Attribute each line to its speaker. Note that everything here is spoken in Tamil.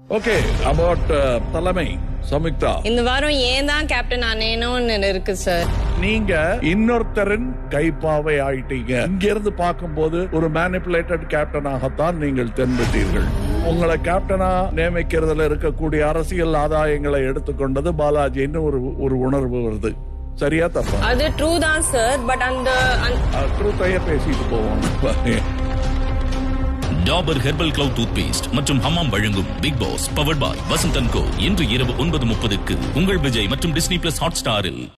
Speaker 1: ஓகே அபவுட் தலைமை சமிக்தா
Speaker 2: இந்த வாரம் ஏன் தான் கேப்டன் ஆனேனோன்னு இருக்கு சார்
Speaker 1: நீங்க இன்னொருத்தரின் கைப்பாவை ஆயிட்டீங்க இங்க இருந்து பார்க்கும்போது ஒரு மேனிப்புலேட்டட் கேப்டனாகத்தான் நீங்கள் தென்பட்டீர்கள் உங்களை கேப்டனா நியமிக்கிறதுல இருக்கக்கூடிய அரசியல் ஆதாயங்களை எடுத்துக்கொண்டது பாலாஜின்னு ஒரு ஒரு உணர்வு வருது சரியா தப்பா
Speaker 2: அது ட்ரூ தான் சார் பட் அந்த அந்த-
Speaker 1: ட்ரூத்தையே பேசிட்டு போவோம்
Speaker 3: Dabur herbal clove toothpaste மற்றும் ஹமாம் வழங்கும் Bigg Boss powered by Vasanthan Co இன்று இரவு ஒன்பது முப்பதுக்கு உங்கள் விஜய் மற்றும் டிஸ்னி பிளஸ் ஹாட் ஸ்டாரில்